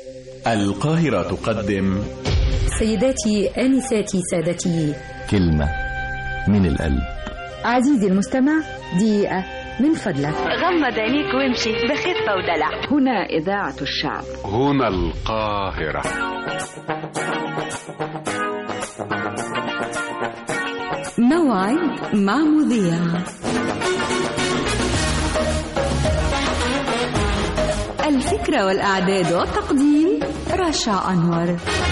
القاهرة تقدم سيداتي آنساتي سادتي كلمة من القلب عزيزي المستمع دقيقة من فضلك غمض عينيك وامشي بخفة ودلع هنا إذاعة الشعب هنا القاهرة موعد مع مذيع الفكرة والإعداد والتقديم رشا أنور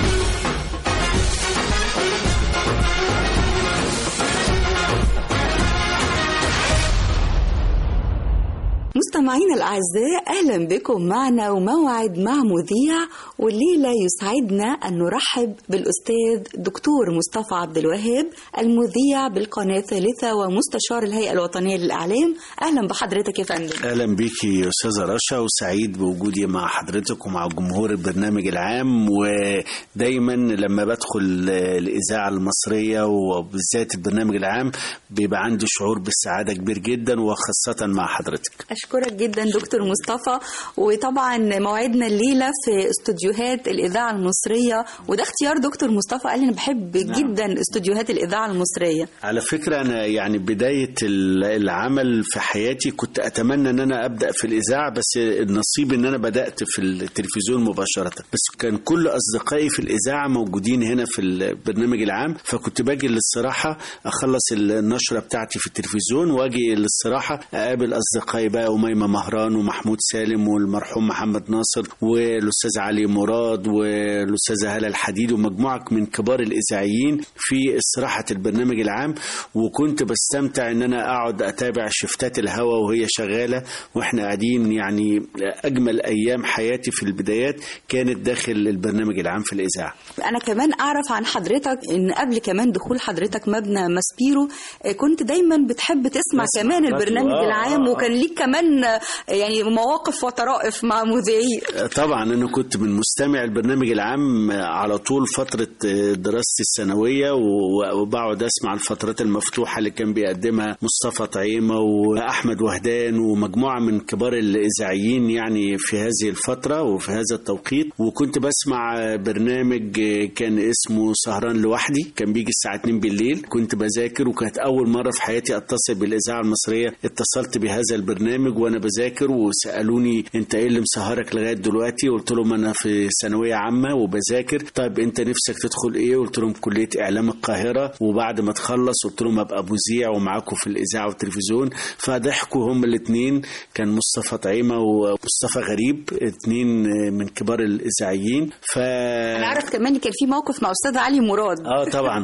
مستمعينا الأعزاء أهلا بكم معنا وموعد مع مذيع والليلة يسعدنا أن نرحب بالأستاذ دكتور مصطفى عبد الوهاب المذيع بالقناة الثالثة ومستشار الهيئة الوطنية للإعلام أهلا بحضرتك يا فندم اهلا بيكي يا استاذه رشا وسعيد بوجودي مع حضرتك ومع جمهور البرنامج العام ودايما لما بدخل الاذاعه المصريه وبالذات البرنامج العام بيبقى عندي شعور بالسعاده كبير جدا وخاصه مع حضرتك أشكرك جدا دكتور مصطفى وطبعا موعدنا الليلة في استوديوهات الإذاعة المصرية وده اختيار دكتور مصطفى قال لي أنا بحب نعم. جدا استوديوهات الإذاعة المصرية على فكرة أنا يعني بداية ال- العمل في حياتي كنت أتمنى أن أنا أبدأ في الإذاعة بس النصيب أن أنا بدأت في التلفزيون مباشرة بس كان كل أصدقائي في الإذاعة موجودين هنا في البرنامج العام فكنت باجي للصراحة أخلص النشرة بتاعتي في التلفزيون وأجي للصراحة أقابل أصدقائي بقى أميمة مهران ومحمود سالم والمرحوم محمد ناصر والأستاذ علي مراد والأستاذة هالة الحديد ومجموعة من كبار الإذاعيين في استراحة البرنامج العام وكنت بستمتع ان انا اقعد اتابع شفتات الهوا وهي شغاله واحنا قاعدين يعني اجمل ايام حياتي في البدايات كانت داخل البرنامج العام في الاذاعه أنا كمان أعرف عن حضرتك إن قبل كمان دخول حضرتك مبنى ماسبيرو آه، كنت دايما بتحب تسمع بسمع كمان برضو، البرنامج آه، العام آه. وكان ليك كمان آه، يعني مواقف وطرائف مع مذيعين طبعا انا كنت من مستمع البرنامج العام على طول فتره دراستي الثانويه و- وبقعد اسمع الفترات المفتوحه اللي كان بيقدمها مصطفى طعيمه واحمد وهدان ومجموعه من كبار الاذاعيين يعني في هذه الفتره وفي هذا التوقيت وكنت بسمع برنامج كان اسمه سهران لوحدي كان بيجي الساعه 2 بالليل كنت بذاكر وكانت اول مره في حياتي اتصل بالاذاعه المصريه اتصلت بهذا البرنامج وانا بذاكر وسالوني انت ايه اللي مسهرك لغايه دلوقتي قلت لهم انا في ثانويه عامه وبذاكر طيب انت نفسك تدخل ايه قلت لهم كليه اعلام القاهره وبعد ما تخلص قلت لهم ابقى مذيع ومعاكم في الاذاعه والتلفزيون فضحكوا هم الاثنين كان مصطفى طعيمه ومصطفى غريب اثنين من كبار الاذاعيين ف أنا أعرف كمان كان في موقف مع أستاذ علي مراد اه طبعا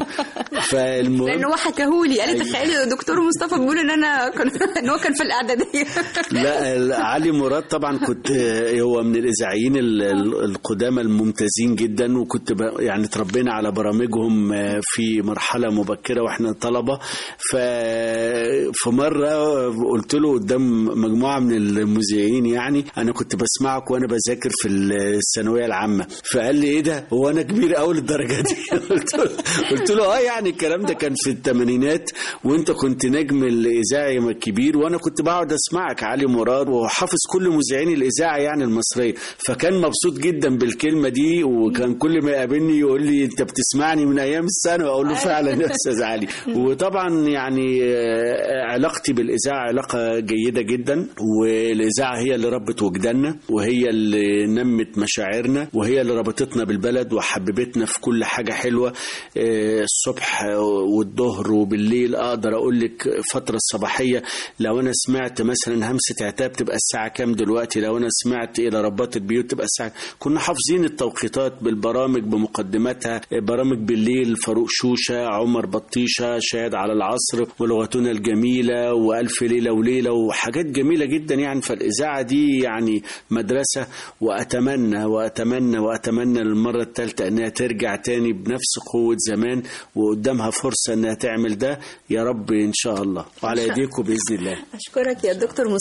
فالمهم لأن هو حكاهولي قال لي تخيلي دكتور مصطفى بيقول إن أنا كان إن هو كان في الإعدادية لا لا، علي مراد طبعا كنت هو من الاذاعيين ال- ال- القدامى الممتازين جدا وكنت ب- يعني تربينا على برامجهم في مرحله مبكره واحنا طلبه ف في مره قلت له قدام مجموعه من المذيعين يعني انا كنت بسمعك وانا بذاكر في الثانويه العامه فقال لي ايه ده هو انا كبير قوي للدرجه دي قلت له قلت له اه يعني الكلام ده كان في الثمانينات وانت كنت نجم الاذاعي الكبير وانا كنت بقعد اسمعك علي مراد وحافظ كل مذيعين الاذاعه يعني المصريه فكان مبسوط جدا بالكلمه دي وكان كل ما يقابلني يقول لي انت بتسمعني من ايام الثانوي اقول له فعلا يا استاذ علي وطبعا يعني آه، علاقتي بالاذاعه علاقه جيده جدا والاذاعه هي اللي ربت وجداننا وهي اللي نمت مشاعرنا وهي اللي ربطتنا بالبلد وحببتنا في كل حاجه حلوه آه، الصبح والظهر وبالليل اقدر اقول لك فتره الصباحيه لو انا سمعت مثلا همسه عتاب تبقى الساعه كام دلوقتي لو انا سمعت الى ربات البيوت تبقى الساعه كنا حافظين التوقيتات بالبرامج بمقدماتها برامج بالليل فاروق شوشه عمر بطيشه شاهد على العصر ولغتنا الجميله والف ليله وليله وحاجات جميله جدا يعني فالاذاعه دي يعني مدرسه واتمنى واتمنى واتمنى للمره الثالثه انها ترجع تاني بنفس قوه زمان وقدامها فرصه انها تعمل ده يا رب ان شاء الله وعلى إن شاء ايديكم باذن الله أشكرك يا دكتور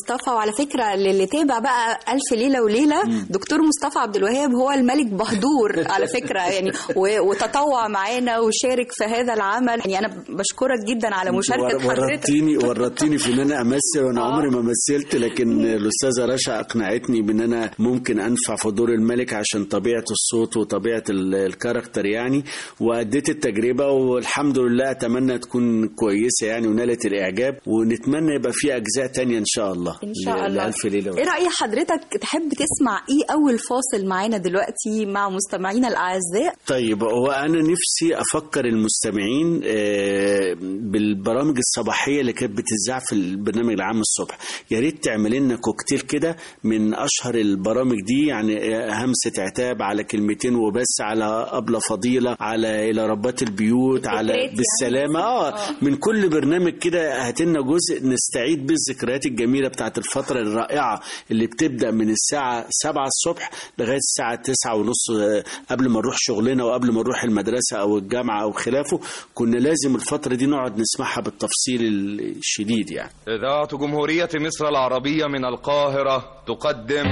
مصطفى وعلى فكره اللي تابع بقى الف ليله وليله دكتور مصطفى عبد الوهاب هو الملك بهدور على فكره يعني و- وتطوع معانا وشارك في هذا العمل يعني انا بشكرك جدا على مشاركه ور- حضرتك ورطتيني ورطتيني في ان انا امثل وانا عمري ما مثلت لكن الاستاذه رشا اقنعتني بان انا ممكن انفع في دور الملك عشان طبيعه الصوت وطبيعه ال- الكاركتر يعني واديت التجربه والحمد لله اتمنى تكون كويسه يعني ونالت الاعجاب ونتمنى يبقى في اجزاء تانية ان شاء الله ان شاء ل- الله لألف ليله ايه راي حضرتك تحب تسمع ايه اول فاصل معانا دلوقتي مع مستمعينا الاعزاء طيب هو انا نفسي افكر المستمعين آه، بالبرامج الصباحيه اللي كانت بتذاع في البرنامج العام الصبح يا ريت تعمل لنا كوكتيل كده من اشهر البرامج دي يعني آه، همسه عتاب على كلمتين وبس على ابله فضيله على الى ربات البيوت على الذكريات يعني. بالسلامه اه من كل برنامج كده هات لنا جزء نستعيد بيه الذكريات الجميله بتاعت الفتره الرائعه اللي بتبدا من الساعه 7 الصبح لغايه الساعه 9 ونص آه، قبل ما نروح شغلنا وقبل ما نروح المدرسه او الجامعه او خلافه كنا لازم الفتره دي نقعد نسمعها بالتفصيل الشديد يعني إذاعة جمهورية مصر العربية من القاهرة تقدم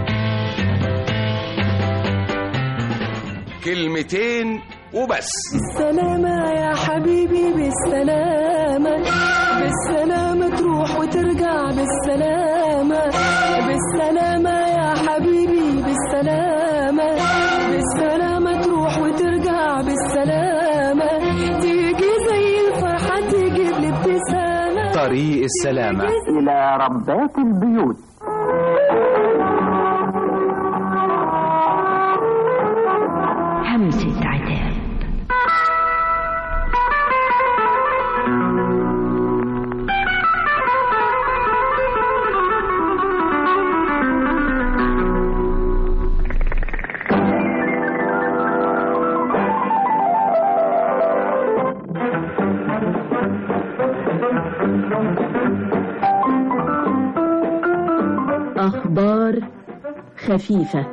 كلمتين وبس بالسلامة يا حبيبي بالسلامة بالسلامة تروح وترجع بالسلامة بالسلامة يا حبيبي بالسلامة بالسلامة تروح وترجع بالسلامة تيجي زي الفرحة تجيب لي ابتسامة طريق السلامة إلى ربات البيوت همسة عتاب أخبار خفيفة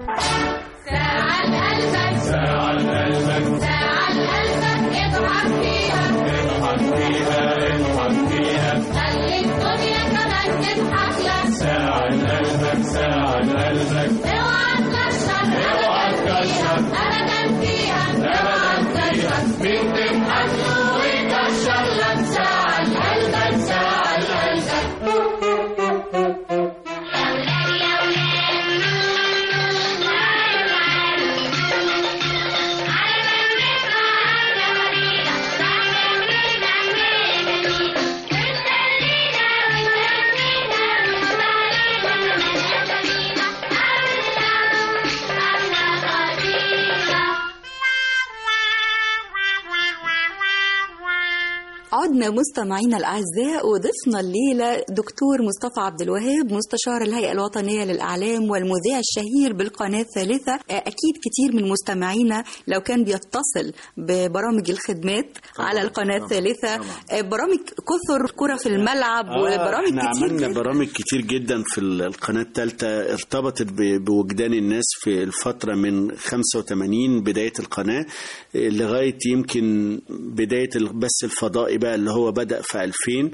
عدنا مستمعينا الاعزاء وضفنا الليله دكتور مصطفى عبد الوهاب مستشار الهيئه الوطنيه للاعلام والمذيع الشهير بالقناه الثالثه آه، اكيد كتير من مستمعينا لو كان بيتصل ببرامج الخدمات على القناه الثالثه آه، برامج كثر كره في الملعب وبرامج احنا كتير عملنا جداً. برامج كتير جدا في ال- القناة الثالثة ارتبطت ب- بوجدان الناس في الفترة من 85 بداية القناة اه، لغاية يمكن بداية البث الفضائي بقى اللي هو بدأ في 2000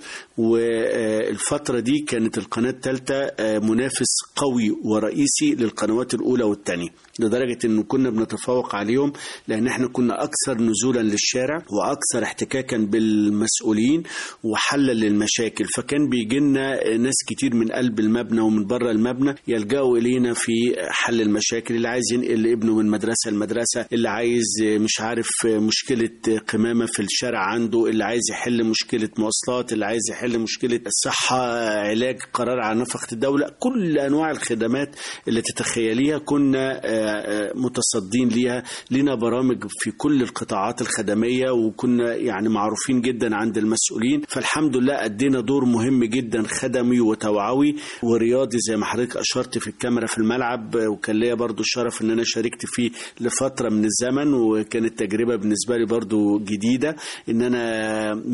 والفترة دي كانت القناة الثالثة اه، منافس قوي ورئيسي للقنوات الأولى والثانية لدرجة انه كنا بنتفوق عليهم لان احنا كنا اكثر نزولا للشارع واكثر احتكاكا بالمسؤولين وحلا للمشاكل فكان بيجي لنا ناس كتير من قلب المبنى ومن بره المبنى يلجأوا الينا في حل المشاكل اللي عايز ينقل ابنه من مدرسه لمدرسه اللي عايز مش عارف مشكله قمامه في الشارع عنده اللي عايز يحل مشكله مواصلات اللي عايز يحل مشكله الصحه علاج قرار على نفقه الدوله كل انواع الخدمات اللي تتخيليها كنا آه، آه، متصدين ليها لنا برامج في كل القطاعات الخدميه وكنا يعني معروفين جدا عند المسؤولين فالحمد لله ادينا دور مهم جدا خدمي وتوعوي ورياضي زي ما حضرتك اشرت في الكاميرا في الملعب آه، وكان ليا برضو الشرف ان انا شاركت فيه لفتره من الزمن وكانت تجربه بالنسبه لي برضو جديده ان انا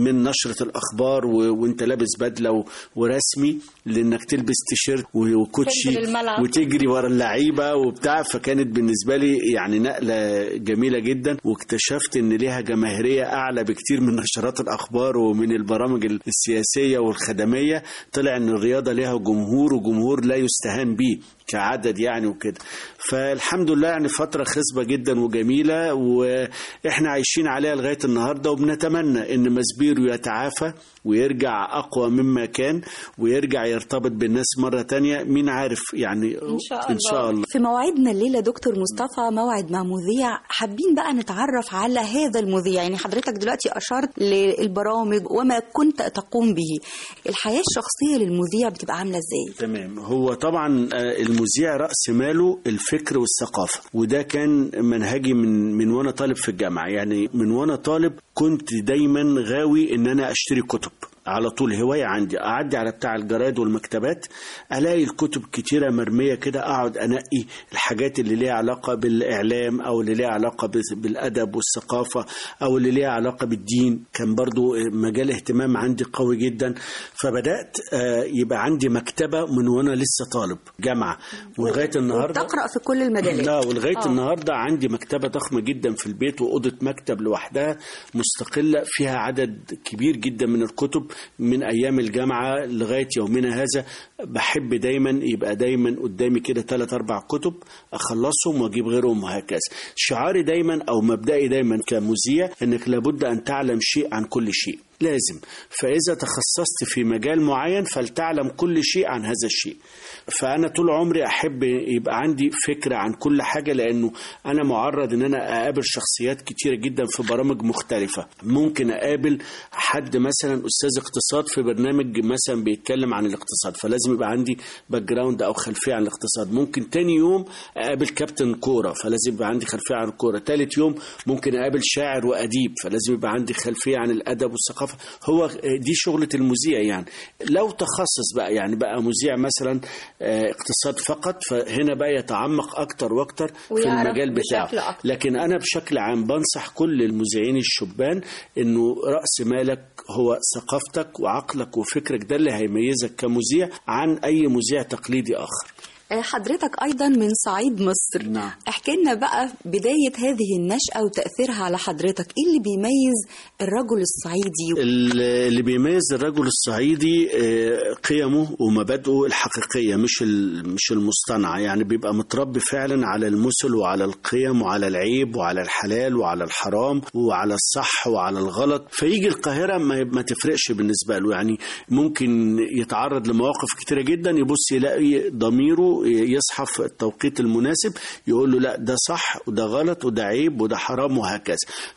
من نشرة الأخبار و... وأنت لابس بدلة و... ورسمي لأنك تلبس تيشيرت و- وكوتشي تنزل الملعب. وتجري ورا اللعيبة وبتاع فكانت بالنسبة لي يعني نقلة جميلة جدا واكتشفت إن ليها جماهيرية أعلى بكتير من نشرات الأخبار ومن البرامج السياسية والخدمية طلع إن الرياضة ليها جمهور وجمهور لا يستهان به كعدد يعني وكده فالحمد لله يعني فترة خصبة جدا وجميلة واحنا عايشين عليها لغاية النهاردة وبنتمنى ان مسبيرو يتعافى ويرجع اقوى مما كان ويرجع يرتبط بالناس مرة تانية مين عارف يعني إن شاء الله. إن شاء الله. في موعدنا الليلة دكتور مصطفى موعد مع مذيع حابين بقى نتعرف على هذا المذيع يعني حضرتك دلوقتي أشرت للبرامج وما كنت تقوم به الحياة الشخصية للمذيع بتبقى عاملة إزاي؟ تمام هو طبعا آه، المذيع رأس ماله الفكر والثقافة وده كان منهجي من من وانا طالب في الجامعة يعني من وانا طالب كنت دايما غاوي ان انا اشتري كتب على طول هواية عندي أعدي على بتاع الجرايد والمكتبات ألاقي الكتب كتيرة مرمية كده أقعد أنقي الحاجات اللي ليها علاقة بالإعلام أو اللي ليها علاقة بال- بالأدب والثقافة أو اللي ليها علاقة بالدين كان برضو مجال اهتمام عندي قوي جدا فبدأت آه، يبقى عندي مكتبة من وأنا لسه طالب جامعة ولغاية النهاردة تقرأ في كل المجالات لا ولغايه آه. النهارده عندي مكتبه ضخمه جدا في البيت واوضه مكتب لوحدها مستقله فيها عدد كبير جدا من الكتب من ايام الجامعه لغايه يومنا هذا بحب دايما يبقى دايما قدامي كده ثلاث اربع كتب اخلصهم واجيب غيرهم وهكذا شعاري دايما او مبدئي دايما كمذيع انك لابد ان تعلم شيء عن كل شيء لازم فإذا تخصصت في مجال معين فلتعلم كل شيء عن هذا الشيء فأنا طول عمري أحب يبقى عندي فكرة عن كل حاجة لأنه أنا معرض إن أنا أقابل شخصيات كتيرة جدا في برامج مختلفة ممكن أقابل حد مثلا أستاذ اقتصاد في برنامج مثلا بيتكلم عن الاقتصاد فلازم يبقى عندي باك جراوند أو خلفية عن الاقتصاد ممكن تاني يوم أقابل كابتن كورة فلازم يبقى عندي خلفية عن الكورة تالت يوم ممكن أقابل شاعر وأديب فلازم يبقى عندي خلفية عن الأدب والثقافة هو دي شغلة المذيع يعني لو تخصص بقى يعني بقى مذيع مثلا آه، اقتصاد فقط فهنا بقى يتعمق أكتر وأكتر في ويعرف المجال بشكل بتاعه أكتر. لكن أنا بشكل عام بنصح كل المذيعين الشبان إنه رأس مالك هو ثقافتك وعقلك وفكرك ده اللي هيميزك كمذيع عن أي مذيع تقليدي آخر آه، حضرتك أيضا من صعيد مصر نعم. احكي لنا بقى بداية هذه النشأة وتأثيرها على حضرتك إيه اللي بيميز الرجل الصعيدي ال- اللي بيميز الرجل الصعيدي آه، قيمه ومبادئه الحقيقية مش ال- مش المصطنعة يعني بيبقى متربي فعلا على المثل وعلى القيم وعلى العيب وعلى الحلال وعلى الحرام وعلى الصح وعلى الغلط فيجي القاهرة ما ما تفرقش بالنسبة له يعني ممكن يتعرض لمواقف كتيرة جدا يبص يلاقي ضميره يصحى في التوقيت المناسب يقول له لا ده صح وده غلط وده عيب وده حرام وهكذا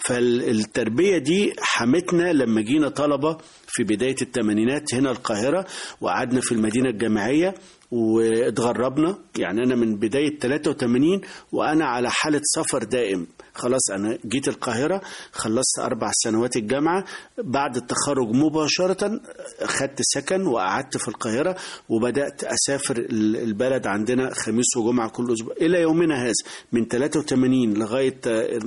فالتربية دي حمتنا لما جينا طلبة في بداية الثمانينات هنا القاهرة وقعدنا في المدينة الجامعية واتغربنا يعني أنا من بداية 83 وأنا على حالة سفر دائم خلاص أنا جيت القاهرة خلصت أربع سنوات الجامعة بعد التخرج مباشرة خدت سكن وقعدت في القاهرة وبدأت أسافر ال- البلد عندنا خميس وجمعة كل أسبوع إلى يومنا هذا من 83 لغاية آه،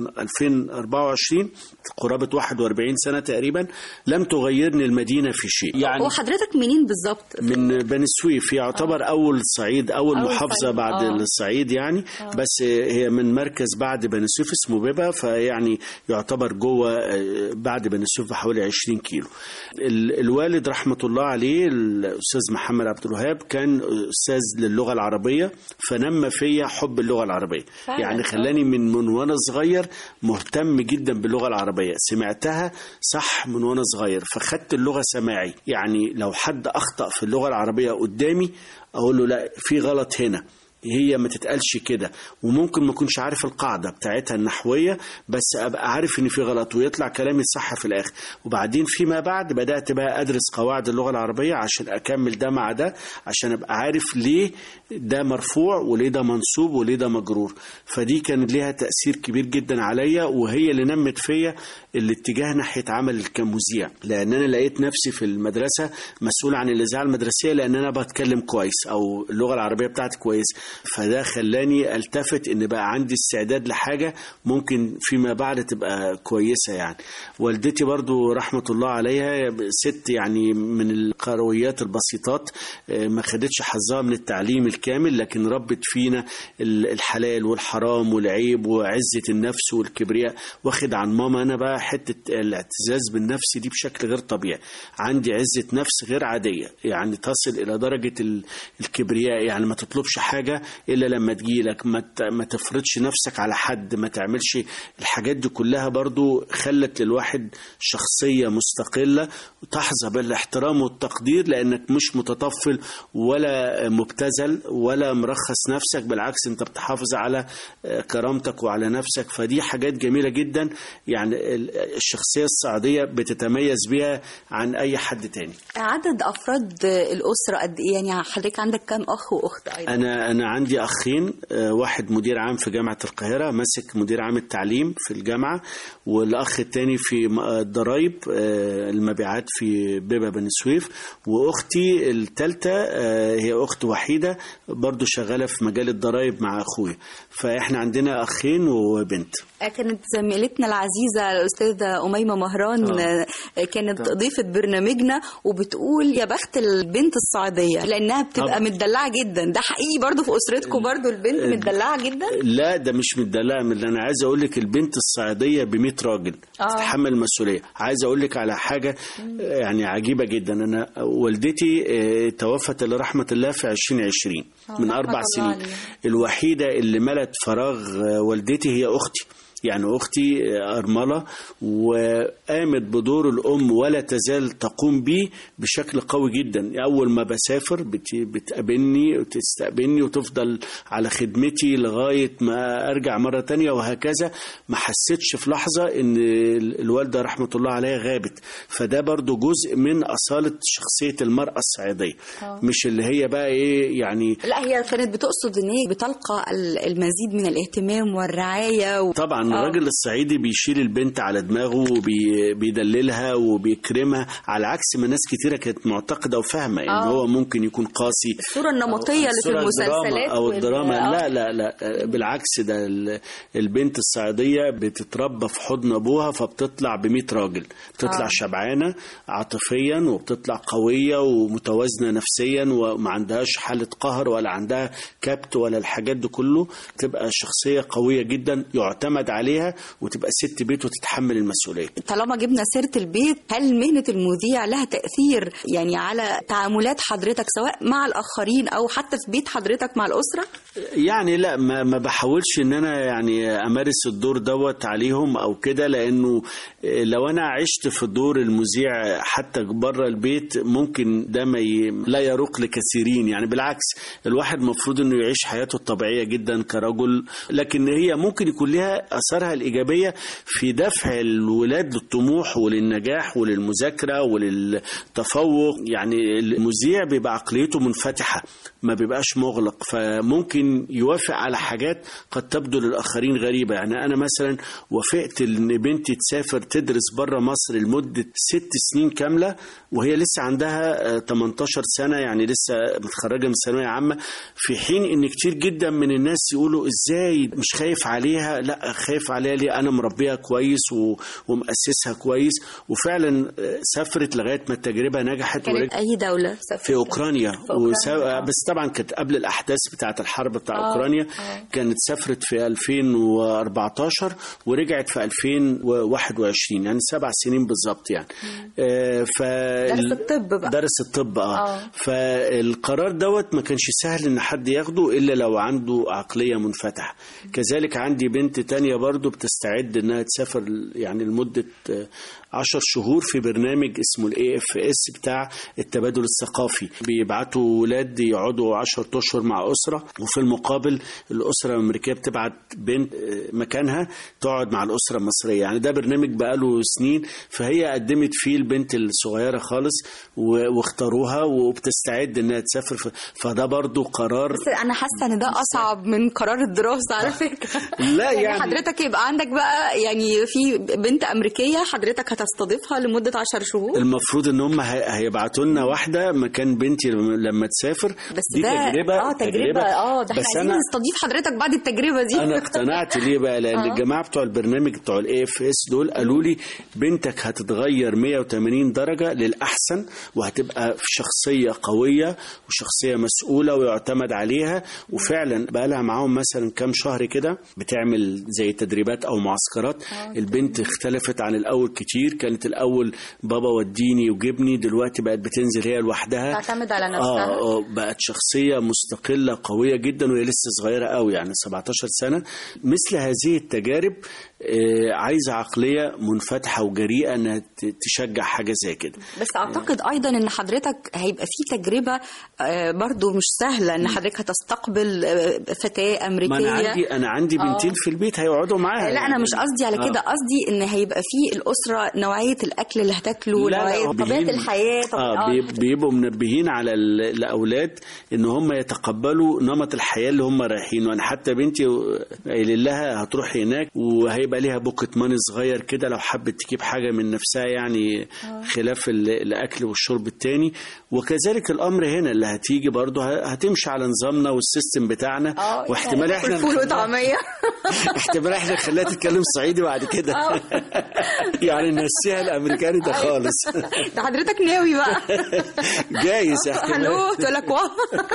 2024 قرابة 41 سنة تقريبا لم تغيرني المدينة في شيء يعني وحضرتك منين بالظبط؟ من بني سويف يعتبر أول صعيد أول, أول محافظة صعيد، بعد آه. الصعيد يعني بس هي من مركز بعد بني سويف اسمه بيبا فيعني يعتبر جوه آه، بعد بني سويف بحوالي 20 كيلو ال- الوالد رحمة الله عليه الأستاذ محمد عبد الوهاب كان أستاذ للغة العربية فنمى فيا حب اللغة العربية فعلا، يعني آه. خلاني من من وانا صغير مهتم جدا باللغه العربيه سمعتها صح من وانا صغير فخدت اللغه سماعي يعني لو حد اخطا في اللغه العربيه قدامي اقول له لا في غلط هنا هي ما تتقالش كده وممكن ما اكونش عارف القاعده بتاعتها النحويه بس ابقى عارف ان في غلط ويطلع كلامي صح في الاخر وبعدين فيما بعد بدات بقى ادرس قواعد اللغه العربيه عشان اكمل ده مع ده عشان ابقى عارف ليه ده مرفوع وليه ده منصوب وليه ده مجرور فدي كان ليها تاثير كبير جدا عليا وهي اللي نمت فيا الاتجاه ناحيه عمل كمذيع لان انا لقيت نفسي في المدرسه مسؤول عن الاذاعه المدرسيه لان انا بتكلم كويس او اللغه العربيه بتاعتي كويس فده خلاني التفت ان بقى عندي استعداد لحاجه ممكن فيما بعد تبقى كويسه يعني والدتي برضو رحمه الله عليها ست يعني من القرويات البسيطات آه، ما خدتش حظها من التعليم الكامل لكن ربت فينا ال- الحلال والحرام والعيب وعزه النفس والكبرياء واخد عن ماما انا بقى حته الاعتزاز بالنفس دي بشكل غير طبيعي عندي عزه نفس غير عاديه يعني تصل الى درجه ال- الكبرياء يعني ما تطلبش حاجه الا لما تجيلك ما ت- ما تفرضش نفسك على حد ما تعملش الحاجات دي كلها برضو خلت للواحد شخصيه مستقله تحظى بالاحترام والتقدير لانك مش متطفل ولا مبتذل ولا مرخص نفسك بالعكس انت بتحافظ على آه، كرامتك وعلى نفسك فدي حاجات جميله جدا يعني ال- الشخصيه الصعيديه بتتميز بيها عن اي حد تاني عدد افراد الاسره قد ايه يعني حضرتك عندك كام اخ واخت ايضا انا انا عندي اخين آه، واحد مدير عام في جامعه القاهره ماسك مدير عام التعليم في الجامعه والاخ الثاني في م- آه، الضرايب آه، المبيعات في بيبا بني سويف واختي الثالثه هي اخت وحيده برضو شغاله في مجال الضرايب مع اخويا فاحنا عندنا اخين وبنت كانت زميلتنا العزيزة الأستاذة أميمة مهران آه. آه، كانت طبعا. ضيفة برنامجنا وبتقول يا بخت البنت الصعيدية لأنها بتبقى طبعا. متدلعة جدا ده حقيقي برضو في أسرتكم برضو البنت متدلعة جدا لا ده مش متدلع من اللي انا عايز اقول لك البنت الصعيديه ب 100 راجل آه. تتحمل المسؤوليه عايز اقول لك على حاجه آه، يعني عجيبه جدا انا والدتي آه، توفت لرحمه الله في 2020 آه، من رحمة اربع الله سنين عليها. الوحيده اللي ملت فراغ آه، والدتي هي اختي يعني اختي آه، ارمله وقامت بدور الام ولا تزال تقوم بيه بشكل قوي جدا اول ما بسافر بت- بتقابلني وتستقبلني وتفضل على خدمتي لغايه ما ارجع مره تانية وهكذا ما حسيتش في لحظه ان ال- الوالده رحمه الله عليها غابت فده برضو جزء من اصاله شخصيه المراه الصعيديه مش اللي هي بقى ايه يعني لا هي كانت بتقصد ان هي بتلقى ال- المزيد من الاهتمام والرعاية و... طبعا آه. الراجل الصعيدي بيشيل البنت على دماغه وبيدللها وبيكرمها على عكس ما ناس كتيره كانت معتقده وفاهمه ان آه. هو ممكن يكون قاسي الصورة النمطية اللي في الصورة المسلسلات الدراما او وال- الدراما آه. لا لا لا بالعكس ده ال- البنت الصعيديه بتتربى في حضن ابوها فبتطلع ب 100 راجل بتطلع آه. شبعانه عاطفيا وبتطلع قويه ومتوازنه نفسيا وما عندهاش حاله قهر ولا عندها كبت ولا الحاجات دي كله تبقى شخصيه قويه جدا يعتمد عليها وتبقى ست بيت وتتحمل المسؤوليه طالما جبنا سيرة البيت هل مهنة المذيع لها تأثير يعني على تعاملات حضرتك سواء مع الآخرين أو حتى في بيت حضرتك مع الأسرة؟ يعني لا ما, ما بحاولش ان انا يعني امارس الدور دوت عليهم او كده لانه إيه، لو انا عشت في دور المذيع حتى بره البيت ممكن ده ما ي... لا يروق لكثيرين يعني بالعكس الواحد المفروض انه يعيش حياته الطبيعيه جدا كرجل لكن هي ممكن يكون لها اثارها الايجابيه في دفع الولاد للطموح وللنجاح وللمذاكره وللتفوق يعني المذيع بيبقى عقليته منفتحه ما بيبقاش مغلق فممكن يوافق على حاجات قد تبدو للآخرين غريبة يعني أنا مثلا وافقت إن بنتي تسافر تدرس بره مصر لمدة ست سنين كاملة وهي لسه عندها آه، 18 سنة يعني لسه متخرجة من ثانوية عامة في حين إن كتير جدا من الناس يقولوا إزاي مش خايف عليها لا خايف عليها ليه أنا مربيها كويس و- ومؤسسها كويس وفعلا آه، سافرت لغاية ما التجربة نجحت كانت ورجعت أي دولة؟ في اوكرانيا, أوكرانيا، وسا... آه. بس طبعا كانت قبل الاحداث بتاعه الحرب بتاع آه، اوكرانيا آه. كانت سافرت في 2014 ورجعت في 2021 يعني سبع سنين بالظبط يعني آه ف درس الطب بقى. درس الطب اه, آه. فالقرار دوت ما كانش سهل ان حد ياخده الا لو عنده عقليه منفتحه كذلك عندي بنت تانية برضو بتستعد انها تسافر يعني لمده آه، عشر شهور في برنامج اسمه الاي اف اس بتاع التبادل الثقافي بيبعتوا ولاد يقعدوا عشر اشهر مع اسره وفي المقابل الاسره الامريكيه بتبعت بنت آه، مكانها تقعد مع الاسره المصريه يعني ده برنامج بقاله سنين فهي قدمت فيه البنت الصغيره خالص و- واختاروها وبتستعد انها تسافر ف- فده برضو قرار بس أنا حاسة إن ده أصعب من قرار الدراسة على فكرة لا يعني- حضرتك حضرتك يبقى عندك بقى يعني في بنت امريكيه حضرتك هتستضيفها لمده 10 شهور المفروض ان هم هي- هيبعتوا لنا واحده مكان بنتي لما تسافر بس دي ده تجربه اه تجربه اه ده احنا بس عايزين انا نستضيف حضرتك بعد التجربه دي انا اقتنعت ليه بقى لان آه. الجماعه بتوع البرنامج بتوع الاي اف اس دول قالوا لي بنتك هتتغير 180 درجه للاحسن وهتبقى في شخصيه قويه وشخصيه مسؤوله ويعتمد عليها وفعلا بقى لها معاهم مثلا كام شهر كده بتعمل زي تدريبات او معسكرات البنت اختلفت عن الاول كتير كانت الاول بابا وديني وجبني دلوقتي بقت بتنزل هي لوحدها تعتمد على نفسها. اه اه بقت شخصيه مستقله قويه جدا وهي لسه صغيره قوي يعني 17 سنه مثل هذه التجارب آه، عايزه عقليه منفتحه وجريئه انها ت- تشجع حاجه زي كده بس اعتقد ايضا ان حضرتك هيبقى في تجربه آه، برضو مش سهله ان حضرتك هتستقبل آه، فتاه امريكيه ما انا عندي انا عندي بنتين آه. في البيت هيقعدوا معاها لا انا مش قصدي على كده آه. قصدي ان هيبقى في الاسره نوعيه الاكل اللي هتاكله لا، لا، نوعيه طبيعه بيهين- الحياه طب... اه بي- بيبقوا منبهين على ال- الاولاد ان هم يتقبلوا نمط الحياه اللي هم رايحينه انا حتى بنتي قايل لها هتروح هناك وهيبقى ليها بوكت ماني صغير كده لو حبت تجيب حاجه من نفسها يعني خلاف ال- الاكل والشرب التاني وكذلك الامر هنا اللي هتيجي برضه ه- هتمشي على نظامنا والسيستم بتاعنا اه واحتمال يعني احنا فول وطعميه احتمال احنا نخليها تتكلم صعيدي بعد كده آه. يعني نسيها الامريكاني ده خالص ده حضرتك ناوي بقى جايز احتمال هلو تقول لك واه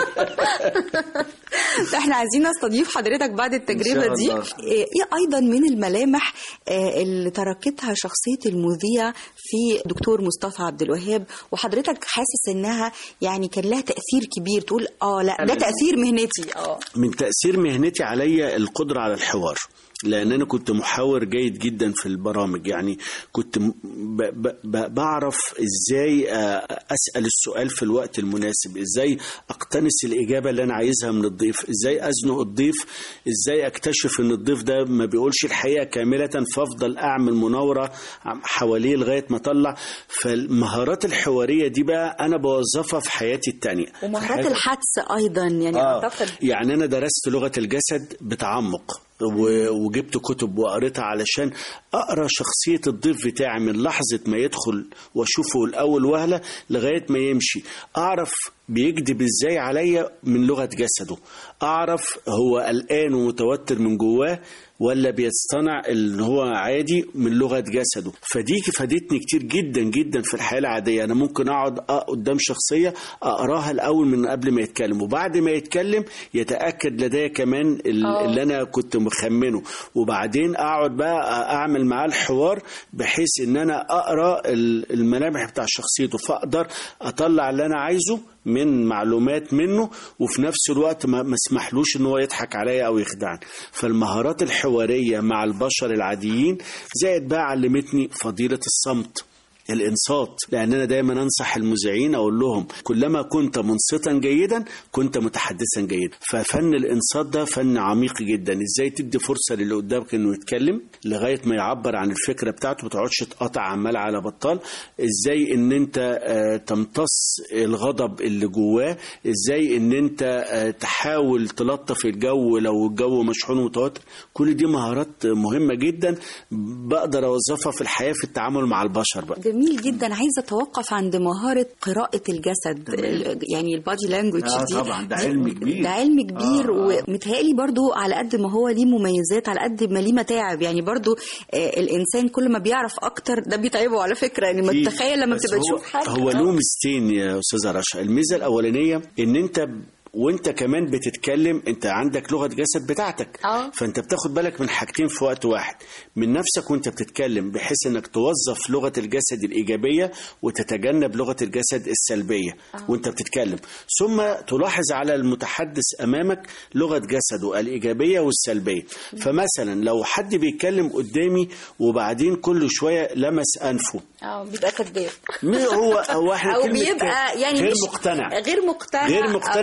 احنا عايزين نستضيف حضرتك بعد إن التجربه شاء دي الله. ايه ايضا من الملامح آه، اللي تركتها شخصيه المذيع في دكتور مصطفى عبد الوهاب وحضرتك حاسس انها يعني كان لها تاثير كبير تقول اه لا ده أنا- تاثير مهنتي اه من تأثير مهنتي عليا القدرة على الحوار لأن أنا كنت محاور جيد جدا في البرامج يعني كنت م- ب ب ب بعرف إزاي آه، أسأل السؤال في الوقت المناسب إزاي أقتنص الإجابة اللي أنا عايزها من الضيف إزاي أزنق الضيف إزاي أكتشف إن الضيف ده ما بيقولش الحقيقة كاملة فأفضل أعمل مناورة حواليه لغاية ما أطلع فالمهارات الحوارية دي بقى أنا بوظفها في حياتي التانية ومهارات الحدس ايضا يعني آه اعتقد يعني انا درست لغه الجسد بتعمق و- وجبت كتب وقريتها علشان اقرا شخصيه الضيف بتاعي من لحظه ما يدخل واشوفه الاول وهله لغايه ما يمشي اعرف بيكذب ازاي عليا من لغه جسده اعرف هو قلقان ومتوتر من جواه ولا بيصطنع ان هو عادي من لغه جسده فدي فادتني كتير جدا جدا في الحياه العاديه انا ممكن اقعد أ- قدام شخصيه اقراها الاول من قبل ما يتكلم وبعد ما يتكلم يتاكد لدي كمان ال- آه. اللي انا كنت مخمنه وبعدين اقعد بقى اعمل معاه الحوار بحيث ان انا اقرا ال- الملامح بتاع شخصيته فاقدر اطلع اللي انا عايزه من معلومات منه وفي نفس الوقت ما ما اسمحلوش ان هو يضحك عليا او يخدعني فالمهارات الحواريه مع البشر العاديين زائد بقى علمتني فضيله الصمت الانصات لان انا دايما انصح المذيعين اقول لهم كلما كنت منصتا جيدا كنت متحدثا جيدا ففن الانصات ده فن عميق جدا ازاي تدي فرصه للي قدامك انه يتكلم لغايه ما يعبر عن الفكره بتاعته ما تقعدش تقاطع عمال على بطال ازاي ان انت آه، تمتص الغضب اللي جواه ازاي ان انت آه، تحاول تلطف الجو لو الجو مشحون ومتوتر كل دي مهارات مهمه جدا بقدر اوظفها في الحياه في التعامل مع البشر بقى جميل جدا عايزه اتوقف عند مهاره قراءه الجسد ال- يعني البادي لانجوج آه دي طبعاً، ده دي- علم كبير. ده علم كبير آه، آه. ومتهيألي برضو على قد ما هو ليه مميزات على قد ما ليه متاعب يعني برضو آه الانسان كل ما بيعرف اكتر ده بيتعبه على فكره يعني ما في- تتخيل لما بس بتبقى هو- تشوف حاجه هو آه. له ميزتين يا استاذه رشا الميزه الاولانيه ان انت وانت كمان بتتكلم انت عندك لغه جسد بتاعتك آه. فانت بتاخد بالك من حاجتين في وقت واحد من نفسك وانت بتتكلم بحيث انك توظف لغه الجسد الايجابيه وتتجنب لغه الجسد السلبيه وانت بتتكلم ثم تلاحظ على المتحدث امامك لغه جسده الايجابيه والسلبيه فمثلا لو حد بيتكلم قدامي وبعدين كل شويه لمس انفه اه بيبقى كذاب مين هو هو احنا او كلمة بيبقى يعني غير مش مقتنع غير مقتنع غير مقتنع بما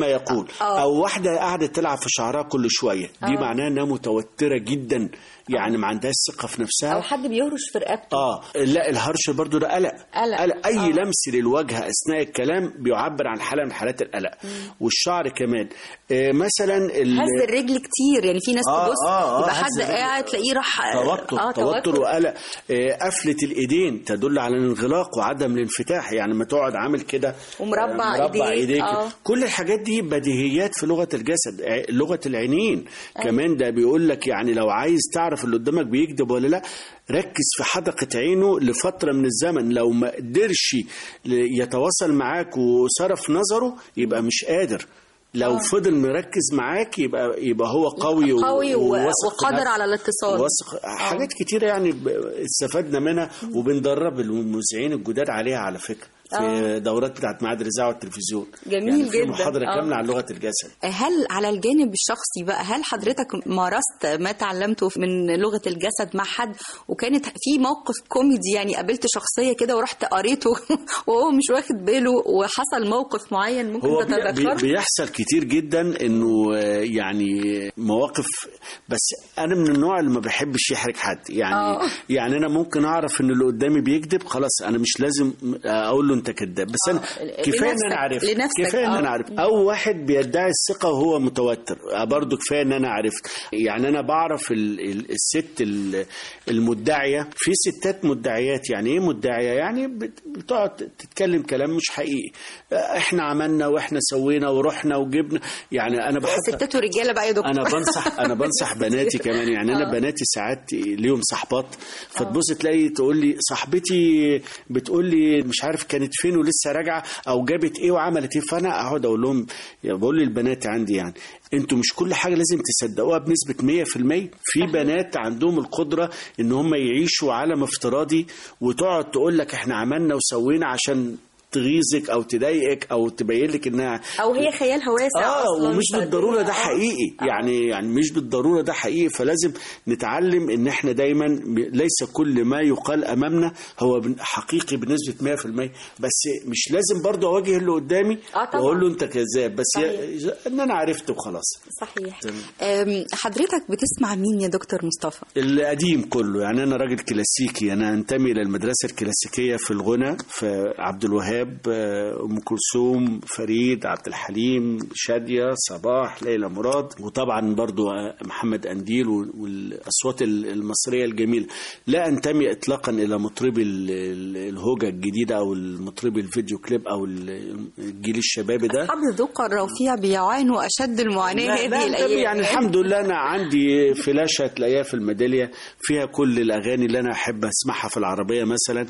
يقول آه. او واحده قاعده تلعب في شعرها كل شويه دي آه. معناها انها متوتره جدا يعني ما عندهاش ثقه في نفسها او حد بيهرش في رقبته اه لا الهرش برضو ده قلق قلق. اي آه. لمس للوجه اثناء الكلام بيعبر عن حاله من حالات القلق والشعر كمان آه مثلا ال- هز الرجل كتير يعني في ناس آه، تبص آه، آه، يبقى هز حد الرجل. قاعد تلاقيه راح توتر اه توتر وقلق آه، قفله الايدين تدل على الانغلاق وعدم الانفتاح يعني ما تقعد عامل كده ومربع آه، مربع إيديك، ايديك آه. كل الحاجات دي بديهيات في لغه الجسد ع- لغه العينين كمان ده بيقول لك يعني لو عايز تعرف اللي قدامك بيكذب ولا لا ركز في حدقة عينه لفترة من الزمن لو ما قدرش ل- يتواصل معاك وصرف نظره يبقى مش قادر لو آه. فضل مركز معاك يبقى يبقى هو قوي و- قوي و- وواثق في وقادر نفسه. على الاتصال واثق حاجات كتيرة يعني ب- استفدنا منها وبندرب المذيعين الجداد عليها على فكرة في آه. دورات بتاعت معهد الإذاعة والتلفزيون جميل يعني في جدا. محاضرة آه. كاملة عن لغة الجسد هل على الجانب الشخصي بقى هل حضرتك مارست ما تعلمته من لغة الجسد مع حد وكانت في موقف كوميدي يعني قابلت شخصية كده ورحت قريته وهو مش واخد باله وحصل موقف معين ممكن هو بي بي تتذكره؟ بيحصل كتير جدا انه آه، يعني مواقف بس انا من النوع اللي ما بحبش يحرج حد يعني آه. يعني انا ممكن اعرف ان اللي قدامي بيكذب خلاص انا مش لازم اقول له انت كذاب بس انا آه، كفايه ان لنفسك- انا عرفت لنفسك، كفايه ان آه. انا عرفت او واحد بيدعي الثقه وهو متوتر آه، برضو كفايه ان انا عرفت يعني انا بعرف ال- ال- الست ال- المدعيه في ستات مدعيات يعني ايه مدعيه يعني بت- بتقعد تتكلم كلام مش حقيقي آه، احنا عملنا واحنا سوينا ورحنا وجبنا يعني انا بحب ستات ورجاله بقى يا دكتور انا بنصح انا بنصح بناتي كمان يعني انا بناتي ساعات ليهم صحبات فتبص تلاقي تقول لي صاحبتي بتقول لي مش عارف كانت فين ولسه راجعه او جابت ايه وعملت ايه فانا اقعد اقول لهم يعني بقول للبنات عندي يعني انتوا مش كل حاجه لازم تصدقوها بنسبه 100% في بنات عندهم القدره ان هم يعيشوا عالم افتراضي وتقعد تقول لك احنا عملنا وسوينا عشان تغيظك او تضايقك او تبين لك انها او هي خيالها واسع اه اصلا ومش فالدنيا- بالضروره ده آه. حقيقي يعني يعني مش بالضروره ده حقيقي فلازم نتعلم ان احنا دايما ب- ليس كل ما يقال امامنا هو بن- حقيقي بنسبه 100% بس مش لازم برضه اواجه اللي قدامي آه طبعاً. واقول له انت كذاب بس صحيح. ي- ان انا عرفت وخلاص صحيح تمام. أم، حضرتك بتسمع مين يا دكتور مصطفى؟ القديم كله يعني انا راجل كلاسيكي انا انتمي الى المدرسه الكلاسيكيه في الغنى في عبد الوهاب آه، ام كلثوم فريد عبد الحليم شاديه صباح ليلى مراد وطبعا برضو آه، محمد انديل وال- والاصوات ال- المصريه الجميله لا انتمي اطلاقا الى مطربي ال- ال- الهوجه الجديده او المطربي الفيديو كليب او ال- الجيل الشبابي ده أصحاب الذوق الرفيع بيعانوا أشد المعاناة لا هذه لا الأيام يعني الحمد لله انا عندي فلاشه تلاقيها في الميداليه فيها كل الاغاني اللي انا احب اسمعها في العربيه مثلا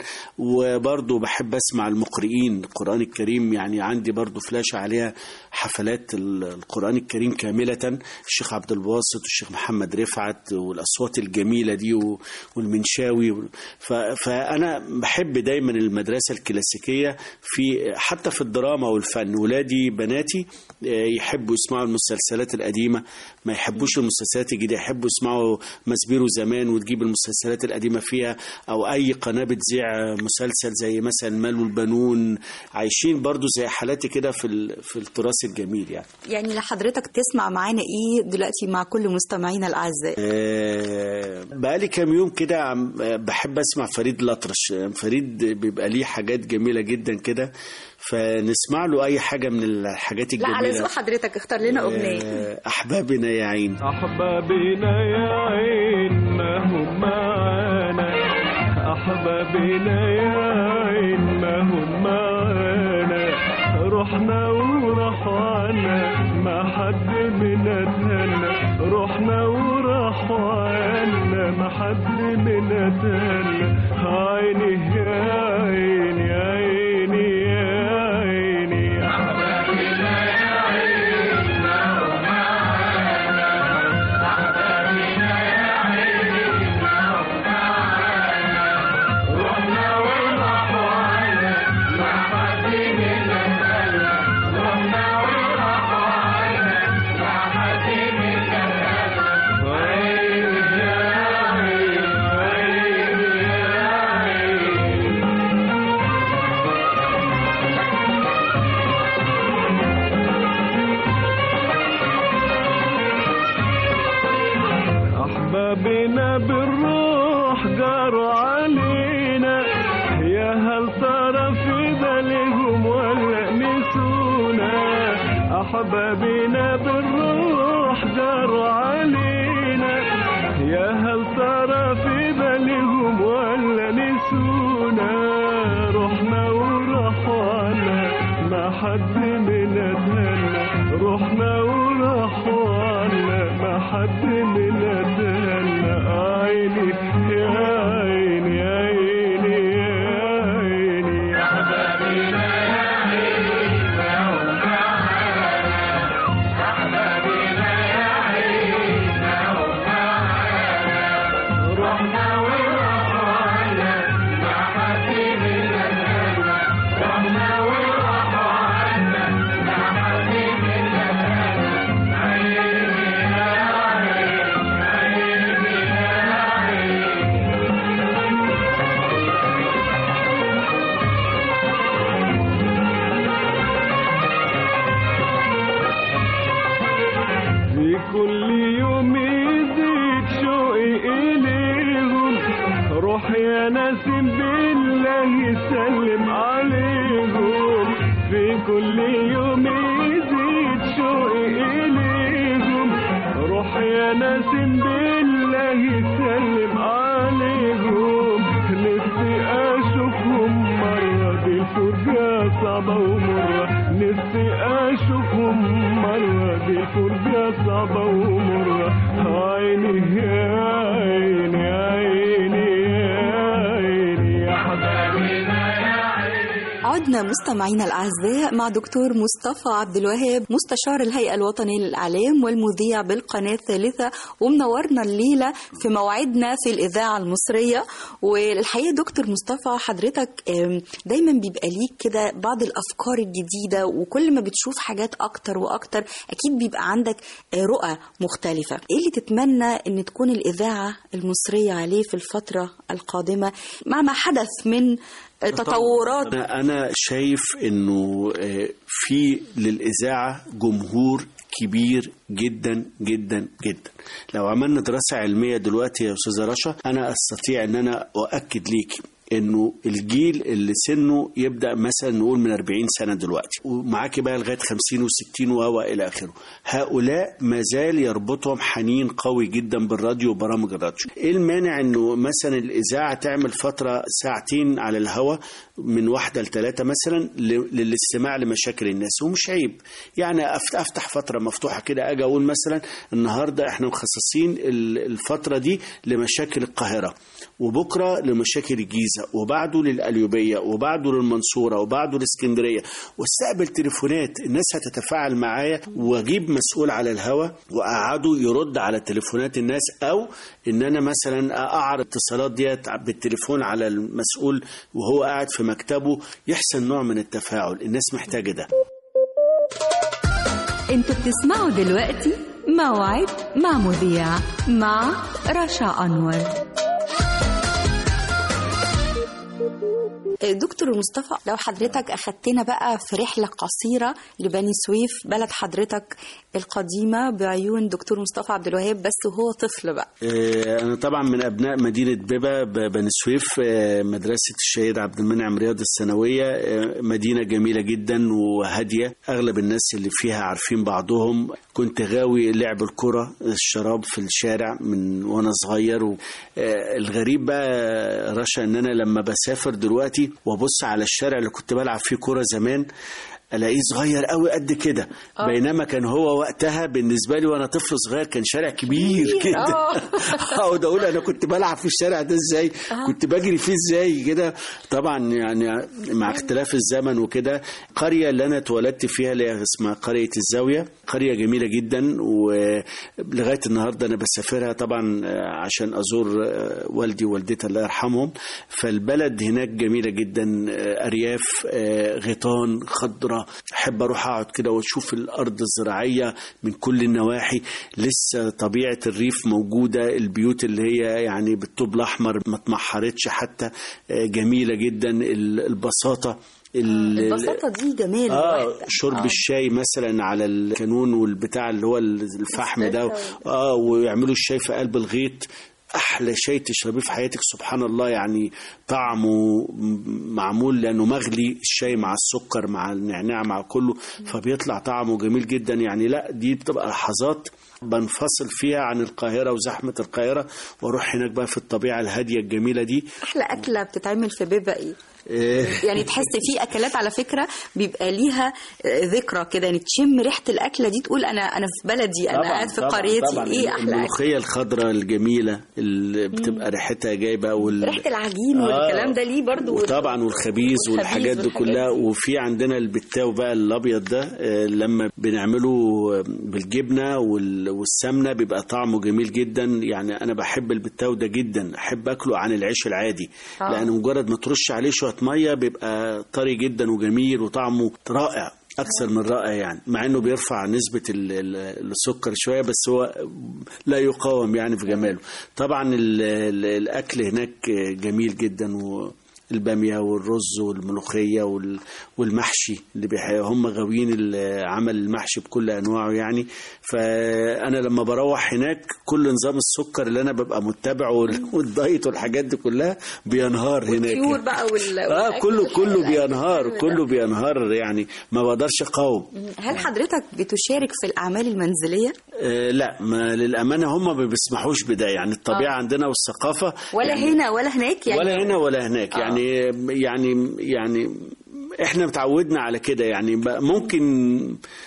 وبرضه بحب اسمع المقرئين القران الكريم يعني عندي برضه فلاشه عليها حفلات ال- القران الكريم كامله الشيخ عبد الباسط والشيخ محمد رفعت والاصوات الجميله دي و- والمنشاوي ف- فانا بحب دايما المدرسه الكلاسيكيه في حتى في الدراما والفن ولادي بناتي آه، يحبوا يسمعوا المسلسلات القديمه ما يحبوش المسلسلات الجديده يحبوا يسمعوا مسبيرو زمان وتجيب المسلسلات القديمه فيها او اي قناه بتذيع مسلسل زي مثلا المال والبنون عايشين برضو زي حالاتي كده في ال- في التراث الجميل يعني يعني لحضرتك تسمع معانا إيه دلوقتي مع كل مستمعينا الأعزاء آه، بقالي كام يوم كده عم- آه، بحب اسمع فريد الأطرش آه، فريد بيبقى ليه حاجات جميلة جدا كده فنسمع له اي حاجة من الحاجات لا على الجميلة ذوق حضرتك اختار لنا أغنية آه، احبابنا يا عين أحبابنا يا عين ما هم معانا أحبابنا يا عين ما هم معانا رحنا وراحوا عنا ما حد منا تهنى رحنا وراحوا عنا ما حد منا تهنى عيني يا عيني يا عيني يا عيني أحبابنا يا عين ما هم معانا Yeah. بينا بالروح جاروا علينا يا هل ترى في بالهم ولا نسونا أحبابنا بالروح جاروا علينا يا هل ترى في بالهم ولا نسونا رحنا ورحنا ما حد منا تهنى رحنا ورحنا ما حد منا تهنى عيني يا عيني يا عيني يا عيني يا حبابينا يا عيني ما هم حبابينا يا عيني ما هم رحنا ورحنا ما حد منا تهنى رحنا ورحنا ما حد منا تهنى عيني يا عيني عيني يا عيني في كل يوم يزيد شوقي إليهم روح يا ناسم بالله سلم عليهم في كل يوم يزيد شوقي إليهم روح يا ناسم بالله سلم عليهم نفسي أشوفهم مرة دي الفرجة صعبة ومرة نفسي أشوفهم مرة دي الفرجة صعبة ومرة عيني يا عيني يا عيني يا عيني يا حبايبنا يا عيني عدنا مستمعينا الأعزاء مع دكتور مصطفى عبد الوهاب مستشار الهيئة الوطنية للإعلام والمذيع بالقناة الثالثة ومنورنا الليلة في موعدنا في الإذاعة المصرية والحقيقة دكتور مصطفى حضرتك آم، دايما بيبقى ليك كده بعض الأفكار الجديدة وكل ما بتشوف حاجات أكتر وأكتر أكيد بيبقى عندك آه، رؤى مختلفة إيه اللي تتمنى أن تكون الإذاعة المصرية عليه في الفترة القادمة مع ما حدث من آه، تطورات أنا أنا شايف إنه آه، في للإذاعة جمهور كبير جدا جدا جدا لو عملنا دراسة علمية دلوقتي يا أستاذة رشا أنا أستطيع أن أنا أؤكد ليك انه الجيل اللي سنه يبدا مثلا نقول من 40 سنه دلوقتي ومعاكي بقى لغايه 50 و60 و الى اخره هؤلاء ما زال يربطهم حنين قوي جدا بالراديو وبرامج الراديو ايه المانع انه مثلا الاذاعه تعمل فتره ساعتين على الهواء من واحده لثلاثه مثلا ل- للاستماع لمشاكل الناس ومش عيب يعني أفت- افتح فتره مفتوحه كده اجي اقول مثلا النهارده احنا مخصصين ال- الفتره دي لمشاكل القاهره وبكره لمشاكل الجيزه وبعده للقليوبيه وبعده للمنصوره وبعده لاسكندريه واستقبل تليفونات الناس هتتفاعل معايا واجيب مسؤول على الهوا واقعده يرد على تليفونات الناس او ان انا مثلا اعرض اتصالات ديت بالتليفون على المسؤول وهو قاعد في مكتبه يحصل نوع من التفاعل الناس محتاجه ده انتوا بتسمعوا دلوقتي موعد مع مذيع مع رشا أنور دكتور مصطفى لو حضرتك أخدتنا بقى في رحلة قصيرة لبني سويف بلد حضرتك القديمة بعيون دكتور مصطفى عبد الوهاب بس وهو طفل بقى آه، أنا طبعا من أبناء مدينة بيبا ب- بني سويف آه، مدرسة الشهيد عبد المنعم رياض الثانوية آه، مدينة جميلة جدا وهادية أغلب الناس اللي فيها عارفين بعضهم كنت غاوي لعب الكرة الشراب في الشارع من وأنا صغير و- آه، الغريب بقى رشا إن أنا لما بسافر دلوقتي وأبص على الشارع اللي كنت بلعب فيه كرة زمان الاقيه صغير قوي قد كده آه. بينما كان هو وقتها بالنسبه لي وانا طفل صغير كان شارع كبير كبير، كده آه. اقعد اقول انا كنت بلعب في الشارع ده ازاي كنت بجري فيه ازاي كده طبعا يعني مع اختلاف الزمن وكده القريه اللي انا اتولدت فيها اللي هي اسمها قريه الزاويه قريه جميله جدا ولغايه النهارده انا بسافرها طبعا عشان ازور والدي ووالدتي الله يرحمهم فالبلد هناك جميله جدا ارياف غيطان خضره احب اروح اقعد كده واشوف الارض الزراعيه من كل النواحي لسه طبيعه الريف موجوده البيوت اللي هي يعني بالطوب الاحمر ما اتمحرتش حتى جميله جدا البساطه ال- البساطة دي جمال اه الواحد. شرب آه. الشاي مثلا على الكانون والبتاع اللي هو الفحم ده اه ويعملوا الشاي في قلب الغيط احلى شاي تشربيه في حياتك سبحان الله يعني طعمه م- معمول لانه مغلي الشاي مع السكر مع النعناع مع كله فبيطلع طعمه جميل جدا يعني لا دي بتبقى لحظات بنفصل فيها عن القاهرة وزحمة القاهرة واروح هناك بقى في الطبيعة الهادية الجميلة دي احلى اكله بتتعمل في بيبقى ايه إيه، يعني تحس في اكلات على فكره بيبقى ليها آه، ذكرى كده يعني تشم ريحه الاكله دي تقول انا انا في بلدي انا طبعاً، قاعد في طبعاً، قريتي طبعاً. ايه احلى اكل الملوخية الخضراء الجميلة اللي بتبقى ريحتها جايبة وال... ريحه العجين والكلام ده ليه برضو وطبعا والخبيز والحاجات دي والحاجات كلها دي. وفي عندنا البتاو بقى الابيض ده آه، لما بنعمله بالجبنه وال- والسمنه بيبقى طعمه جميل جدا يعني انا بحب البتاو ده جدا احب اكله عن العيش العادي آه. لان مجرد ما ترش عليه شويه ميه بيبقى طري جدا وجميل وطعمه رائع اكثر من رائع يعني مع انه بيرفع نسبه ال- ال- السكر شويه بس هو لا يقاوم يعني في جماله طبعا ال- ال- الاكل هناك جميل جدا و الباميه والرز والملوخيه وال- والمحشي اللي بيح- هم غاويين ال- عمل المحشي بكل انواعه يعني فانا لما بروح هناك كل نظام السكر اللي انا ببقى متبعه وال- والدايت والحاجات دي كلها بينهار هناك والطيور بقى وال اه والأكل كله والحلو كله ده. بينهار حلو ده. كله بينهار يعني ما بقدرش اقاوم هل حضرتك بتشارك في الاعمال المنزليه آه لا ما للامانه هم ما بيسمحوش بده يعني الطبيعه آه. عندنا والثقافه ولا يعني هنا ولا هناك يعني ولا هنا ولا هناك آه. يعني يعني يعني احنا متعودنا على كده يعني ب- ممكن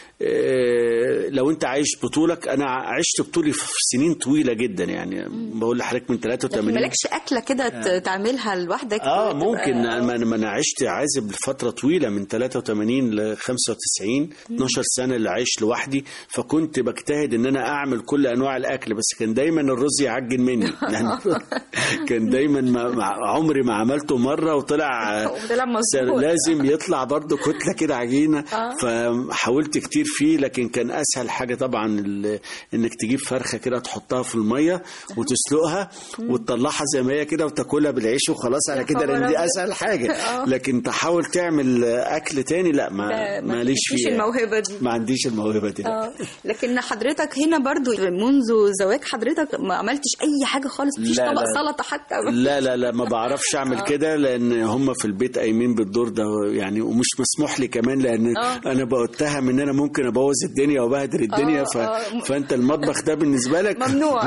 آه، لو انت عايش بطولك انا عشت بطولي في سنين طويله جدا يعني بقول لحضرتك من لكن 83 مالكش اكله كده ت- تعملها لوحدك اه وتبقى- ممكن ما انا ما انا عشت عازب لفتره طويله من 83 ل 95 12 سنه اللي عايش لوحدي فكنت بجتهد ان انا اعمل كل انواع الاكل بس كان دايما الرز يعجن مني يعني كان دايما ما ما- عمري ما عملته مره وطلع وطلع مظبوط. لازم يطلع برضو كتله كده عجينه آه. فحاولت كتير فيه لكن كان اسهل حاجه طبعا ال- انك تجيب فرخه كده تحطها في الميه وتسلقها وتطلعها زي ما هي كده وتاكلها بالعيش وخلاص على كده لان دي خبر اسهل حاجه آه. لكن تحاول تعمل اكل تاني لا ما لا، ما ماليش فيش فيه الموهبة دي. ما عنديش الموهبه دي لا. اه لكن حضرتك هنا برضو منذ زواج حضرتك ما عملتش اي حاجه خالص مفيش لا، طبق لا. سلطه حتى لا لا لا ما بعرفش اعمل كده لان هم في البيت قايمين بالدور ده يعني ومش مسموح لي كمان لان آه. انا بتهم ان انا ممكن ابوظ الدنيا وابهدل الدنيا ف... آه. فانت المطبخ ده بالنسبه لك ممنوع.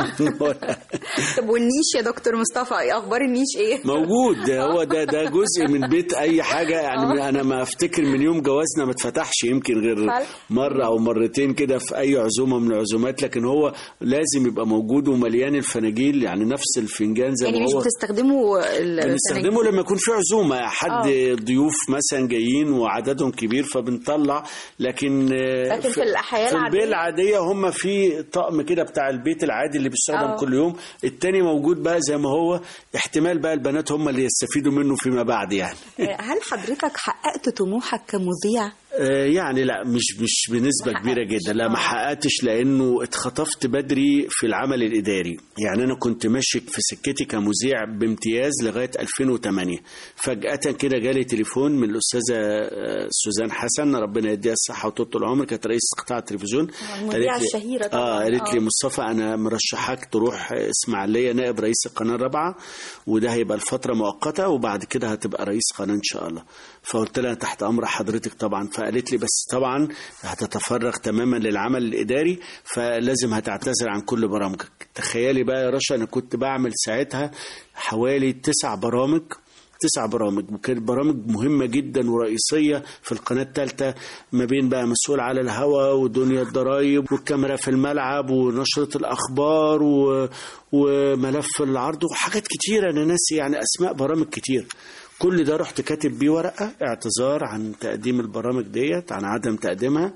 طب والنيش يا دكتور مصطفى ايه اخبار النيش ايه موجود ده هو ده ده جزء من بيت اي حاجه يعني انا ما افتكر من يوم جوازنا ما اتفتحش يمكن غير فعلا. مره او مرتين كده في اي عزومه من العزومات لكن هو لازم يبقى موجود ومليان الفناجيل يعني نفس الفنجان زي يعني ما مش هو بتستخدموا ال- بنستخدمه لما يكون في عزومه حد آه. ضيوف مثلا جايين وعددهم كبير فبنطلع لكن آه، لكن في الأحياء في البيت العادية؟ العاديه هم في طقم كده بتاع البيت العادي اللي بيستخدم آه. كل يوم التاني موجود بقى زي ما هو احتمال بقى البنات هم اللي يستفيدوا منه فيما بعد يعني هل حضرتك حققت طموحك كمذيع آه، يعني لا مش مش بنسبة ما كبيرة حققتش. جدا لا ما آه. حققتش لأنه اتخطفت بدري في العمل الإداري يعني أنا كنت ماشي في سكتي كمذيع بامتياز لغاية 2008 فجأة كده جالي تليفون من الأستاذة آه، سوزان حسن ربنا يديها الصحة وطول العمر كانت رئيس قطاع التلفزيون المذيعة قالت لي- الشهيرة طبعاً. اه قالت لي آه. مصطفى أنا مرشحك تروح إسماعيلية نائب رئيس القناة الرابعة وده هيبقى لفترة مؤقتة وبعد كده هتبقى رئيس قناة إن شاء الله فقلت لها تحت أمر حضرتك طبعا فقالت لي بس طبعا هتتفرغ تماما للعمل الإداري فلازم هتعتذر عن كل برامجك تخيلي بقى يا رشا أنا كنت بعمل ساعتها حوالي تسع برامج تسع برامج وكانت برامج مهمة جدا ورئيسية في القناة الثالثة ما بين بقى مسؤول على الهواء ودنيا الضرايب والكاميرا في الملعب ونشرة الأخبار و... وملف العرض وحاجات كتيرة أنا ناسي يعني أسماء برامج كتير كل ده رحت كاتب بيه ورقة اعتذار عن تقديم البرامج ديت عن عدم تقديمها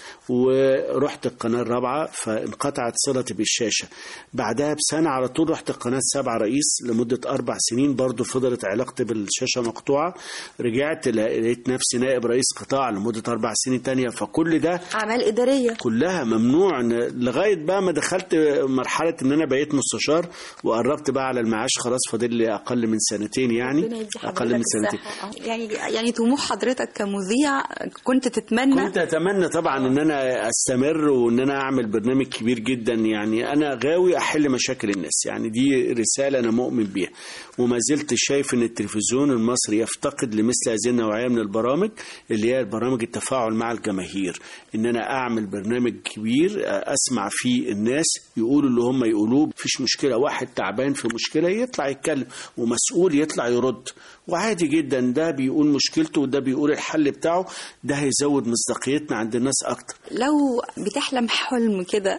ورحت القناة الرابعة فانقطعت صلتي بالشاشة بعدها بسنة على طول رحت القناة السابعة رئيس لمدة أربع سنين برضو فضلت علاقتي بالشاشة مقطوعة رجعت لقيت نفسي نائب رئيس قطاع لمدة أربع سنين تانية فكل ده اعمال اداريه كلها ممنوع إن- لغايه بقى ما دخلت مرحله ان انا بقيت مستشار وقربت بقى على المعاش خلاص فاضل لي اقل من سنتين يعني ربنا يدي اقل من حضرتك سنتين الصحة. آه. يعني يعني طموح حضرتك كمذيع كنت تتمنى كنت اتمنى طبعا ان انا انا استمر وان انا اعمل برنامج كبير جدا يعني انا غاوي احل مشاكل الناس يعني دي رساله انا مؤمن بيها وما زلت شايف ان التلفزيون المصري يفتقد لمثل هذه النوعيه من البرامج اللي هي برامج التفاعل مع الجماهير ان انا اعمل برنامج كبير اسمع فيه الناس يقولوا اللي هم يقولوه مفيش مشكله واحد تعبان في مشكله يطلع يتكلم ومسؤول يطلع يرد وعادي جدا ده بيقول مشكلته وده بيقول الحل بتاعه ده هيزود مصداقيتنا عند الناس اكتر لو بتحلم حلم كده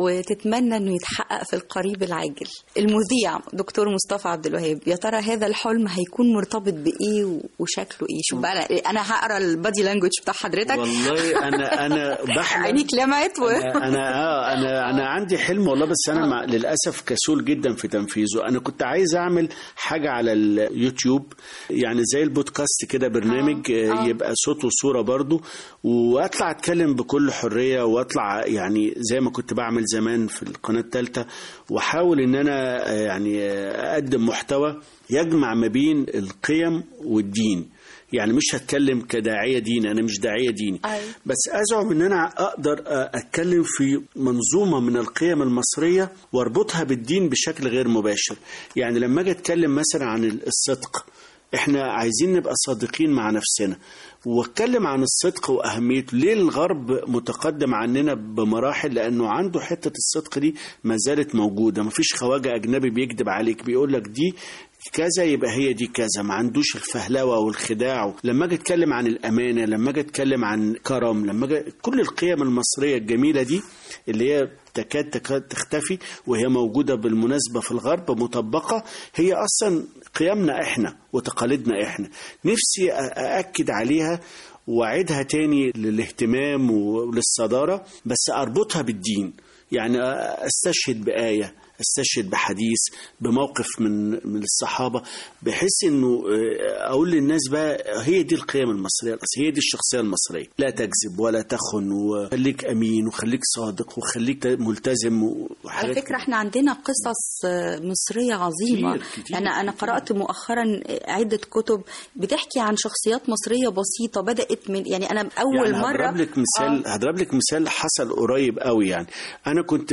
وتتمنى انه يتحقق في القريب العاجل المذيع دكتور مصطفى عبد الوهاب يا ترى هذا الحلم هيكون مرتبط بايه وشكله ايه شوف بقى أنا- انا هقرا البادي لانجوج بتاع حضرتك والله انا انا بحلم عينيك لمعت و... انا انا اه انا انا عندي حلم والله بس انا مع للاسف كسول جدا في تنفيذه انا كنت عايز اعمل حاجه على اليوتيوب يعني زي البودكاست كده برنامج آه. يبقى صوت وصوره برضو واطلع اتكلم بكل حريه واطلع يعني زي ما كنت بعمل زمان في القناه الثالثه واحاول ان انا آه، يعني آه، اقدم محتوى يجمع ما بين القيم والدين يعني مش هتكلم كداعيه ديني انا مش داعيه ديني أيوة. بس ازعم ان انا اقدر اتكلم في منظومه من القيم المصريه واربطها بالدين بشكل غير مباشر يعني لما اجي اتكلم مثلا عن الصدق احنا عايزين نبقى صادقين مع نفسنا واتكلم عن الصدق واهميته ليه الغرب متقدم عننا بمراحل لانه عنده حته الصدق دي ما زالت موجوده مفيش خواجه اجنبي بيكذب عليك بيقول لك دي كذا يبقى هي دي كذا ما عندوش الفهلوه والخداع لما اجي اتكلم عن الامانه لما اجي اتكلم عن كرم لما اجي كل القيم المصريه الجميله دي اللي هي تكاد تكاد تختفي وهي موجوده بالمناسبه في الغرب مطبقه هي اصلا قيمنا احنا وتقاليدنا احنا نفسي ااكد عليها واعيدها تاني للاهتمام وللصداره بس اربطها بالدين يعني استشهد بايه استشهد بحديث بموقف من من الصحابه بحيث انه اقول للناس بقى هي دي القيم المصريه الأصلية هي دي الشخصيه المصريه لا تكذب ولا تخن وخليك امين وخليك صادق وخليك ملتزم على فكره احنا عندنا قصص مصريه عظيمه كتير كتير انا انا قرات مؤخرا عده كتب بتحكي عن شخصيات مصريه بسيطه بدات من يعني انا اول يعني مره هضرب لك مثال آه. هضرب لك مثال حصل قريب قوي يعني انا كنت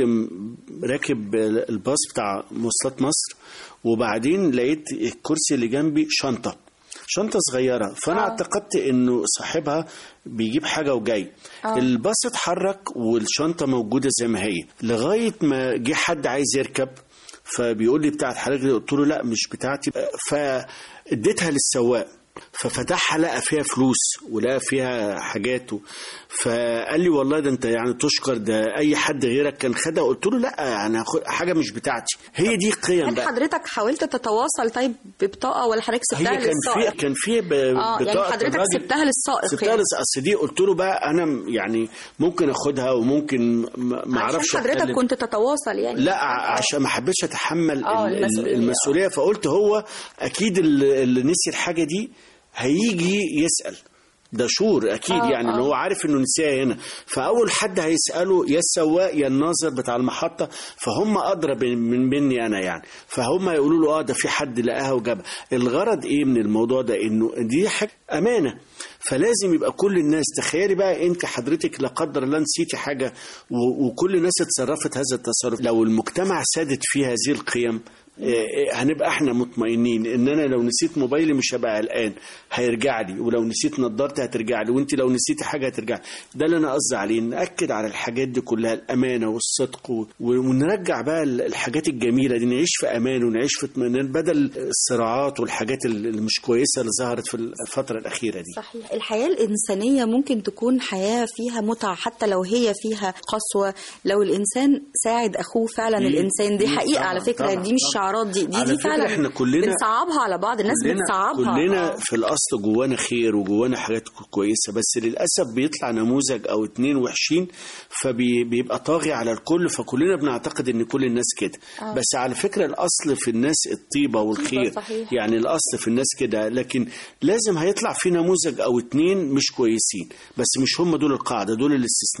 راكب الباص بتاع مواصلات مصر وبعدين لقيت الكرسي اللي جنبي شنطه شنطه صغيره فانا آه. اعتقدت انه صاحبها بيجيب حاجه وجاي آه. الباص اتحرك والشنطه موجوده زي ما هي لغايه ما جه حد عايز يركب فبيقول لي بتاعت حضرتك قلت له لا مش بتاعتي فاديتها للسواق ففتحها لقى فيها فلوس ولقى فيها حاجات فقال لي والله ده انت يعني تشكر ده اي حد غيرك كان خدها قلت له لا يعني حاجه مش بتاعتي هي دي قيم هل بقى حضرتك حاولت تتواصل طيب ببطاقه ولا حضرتك سبتها هي كان للسائق في كان في ب- اه يعني بطاقة حضرتك الراجل. سبتها للسائق سبتها يعني. لس- اصل دي قلت له بقى انا يعني ممكن اخدها وممكن ما ما اعرفش عشان حضرتك أتكلم. كنت تتواصل يعني لا ع- عشان ما حبيتش اتحمل آه، ال- ال- المسؤولية. المسؤوليه فقلت هو اكيد اللي اللي نسي الحاجه دي هيجي يسال ده شور اكيد آه، يعني آه. اللي هو عارف انه نسيها هنا فاول حد هيساله يا السواق يا الناظر بتاع المحطه فهم ادرى ب- من مني انا يعني فهم يقولوا له اه ده في حد لقاها وجابها الغرض ايه من الموضوع ده انه دي حاجه امانه فلازم يبقى كل الناس تخيلي بقى انت حضرتك لا قدر الله نسيتي حاجه و- وكل الناس اتصرفت هذا التصرف لو المجتمع سادت فيه هذه القيم إيه، هنبقى احنا مطمئنين ان انا لو نسيت موبايلي مش هبقى قلقان هيرجع لي ولو نسيت نظارتي هترجع لي وانت لو نسيتي حاجه هترجع لي ده اللي انا قصدي عليه ناكد على الحاجات دي كلها الامانه والصدق و- ونرجع بقى ال- الحاجات الجميله دي نعيش في امان ونعيش في اطمئنان بدل الصراعات والحاجات ال- اللي مش كويسه اللي ظهرت في الفتره الاخيره دي صحيح الحياة الإنسانية ممكن تكون حياة فيها متعة حتى لو هي فيها قسوة لو الإنسان ساعد أخوه فعلا دي- الإنسان دي دي حقيقة طبعاً، على فكرة طبعاً، دي مش طبعاً. شعارات دي دي, على دي فكرة فعلا إحنا كلنا- بنصعبها على بعض الناس كلنا بتصعبها كلنا آه. في الاصل جوانا خير وجوانا حاجات كويسه بس للاسف بيطلع نموذج او اتنين وحشين فبيبقى طاغي على الكل فكلنا بنعتقد ان كل الناس كده آه. بس على فكره الاصل في الناس الطيبه والخير صحيح. يعني الاصل في الناس كده لكن لازم هيطلع في نموذج او اتنين مش كويسين بس مش هم دول القاعده دول الاستثناء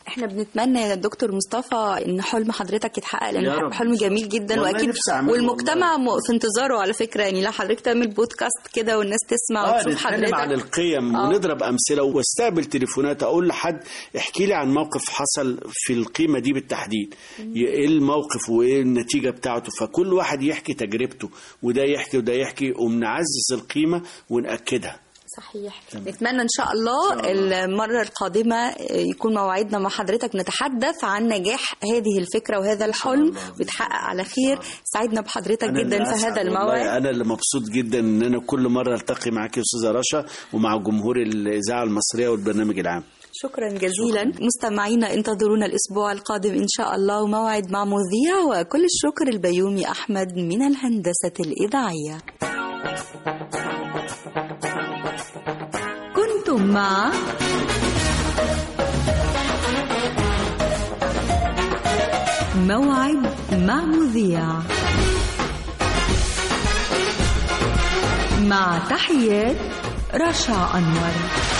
احنا بنتمنى يا دكتور مصطفى ان حلم حضرتك يتحقق يا لان رب. حلم جميل جدا والله واكيد نفسي أعمله والمجتمع م- في انتظاره على فكره يعني لو حضرتك تعمل بودكاست كده والناس تسمع اه وتشوف نتكلم عن حضرتك القيم آه. ونضرب امثله واستقبل تليفونات اقول لحد احكي لي عن موقف حصل في القيمه دي بالتحديد ي- ايه الموقف وايه النتيجه بتاعته فكل واحد يحكي تجربته وده يحكي وده يحكي ومنعزز القيمه ونأكدها صحيح نتمنى ان شاء الله المره القادمه يكون موعدنا مع حضرتك نتحدث عن نجاح هذه الفكره وهذا الحلم ويتحقق على خير سعدنا بحضرتك أنا جدا اللي في أسعد هذا والله. الموعد انا اللي مبسوط جدا ان انا كل مره التقي معاك يا استاذه رشا ومع جمهور الاذاعه المصريه والبرنامج العام شكرا جزيلا مستمعينا انتظرونا الاسبوع القادم ان شاء الله وموعد مع مذيع وكل الشكر البيومي احمد من الهندسه الاذاعيه كنتم مع موعد مع مذيع مع تحيات رشا أنور